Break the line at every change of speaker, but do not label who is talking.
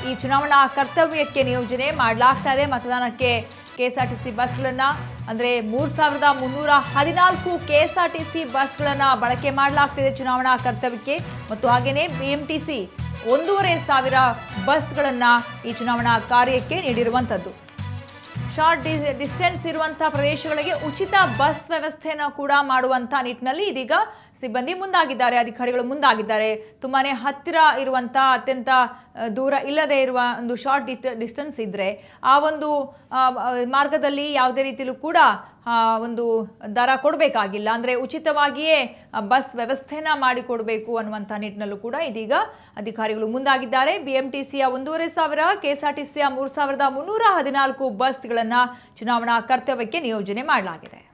ಈ ಚುನಾವಣಾ ಕರ್ತವ್ಯಕ್ಕೆ ನಿಯೋಜನೆ ಮಾಡಲಾಗ್ತಾ ಇದೆ ಮತದಾನಕ್ಕೆ ಕೆಎಸ್ಆರ್ಟಿಸಿ ಬಸ್ಗಳನ್ನು ಅಂದರೆ ಮೂರು ಸಾವಿರದ ಮುನ್ನೂರ ಹದಿನಾಲ್ಕು ಕೆಎಸ್ಆರ್ಟಿಸಿ ಬಸ್ಗಳನ್ನು ಬಳಕೆ ಮಾಡಲಾಗ್ತಿದೆ ಚುನಾವಣಾ ಕರ್ತವ್ಯಕ್ಕೆ ಮತ್ತು ಹಾಗೆಯೇ ಬಿಎಂಟಿಸಿ ಒಂದೂವರೆ ಸಾವಿರ ಬಸ್ಗಳನ್ನು ಈ ಚುನಾವಣಾ ಕಾರ್ಯಕ್ಕೆ ನೀಡಿರುವಂಥದ್ದು ಶಾರ್ಟ್ ಡಿ ಡಿಸ್ಟೆನ್ಸ್ ಇರುವಂಥ ಪ್ರದೇಶಗಳಿಗೆ ಉಚಿತ ಬಸ್ ವ್ಯವಸ್ಥೆಯನ್ನು ಕೂಡ ಮಾಡುವಂಥ ನಿಟ್ಟಿನಲ್ಲಿ ಇದೀಗ ಸಿಬ್ಬಂದಿ ಮುಂದಾಗಿದ್ದಾರೆ ಅಧಿಕಾರಿಗಳು ಮುಂದಾಗಿದ್ದಾರೆ ತುಂಬಾ ಹತ್ತಿರ ಇರುವಂಥ ಅತ್ಯಂತ ಆ, ದೂರ ಇಲ್ಲದೆ ಇರುವ ಒಂದು ಶಾರ್ಟ್ ಡಿಸ್ಟ್ ಡಿಸ್ಟೆನ್ಸ್ ಇದ್ದರೆ ಆ ಒಂದು ಆ, ಆ, ಮಾರ್ಗದಲ್ಲಿ ಯಾವುದೇ ರೀತಿಯಲ್ಲೂ ಕೂಡ ಆ, ಒಂದು ದರ ಕೊಡಬೇಕಾಗಿಲ್ಲ ಅಂದರೆ ಉಚಿತವಾಗಿಯೇ ಆ, ಬಸ್ ವ್ಯವಸ್ಥೆನ ಮಾಡಿಕೊಡಬೇಕು ಅನ್ನುವಂಥ ನಿಟ್ಟಿನಲ್ಲೂ ಕೂಡ ಇದೀಗ ಅಧಿಕಾರಿಗಳು ಮುಂದಾಗಿದ್ದಾರೆ ಬಿ ಎಂ ಟಿ ಸಿಯ ಒಂದೂವರೆ ಸಾವಿರ ಕೆ ಎಸ್ ಆರ್ ಟಿ ಸಿಯ ಮೂರು ಸಾವಿರದ ಮುನ್ನೂರ ಹದಿನಾಲ್ಕು ಬಸ್ಗಳನ್ನು ಚುನಾವಣಾ ಕರ್ತವ್ಯಕ್ಕೆ ನಿಯೋಜನೆ ಮಾಡಲಾಗಿದೆ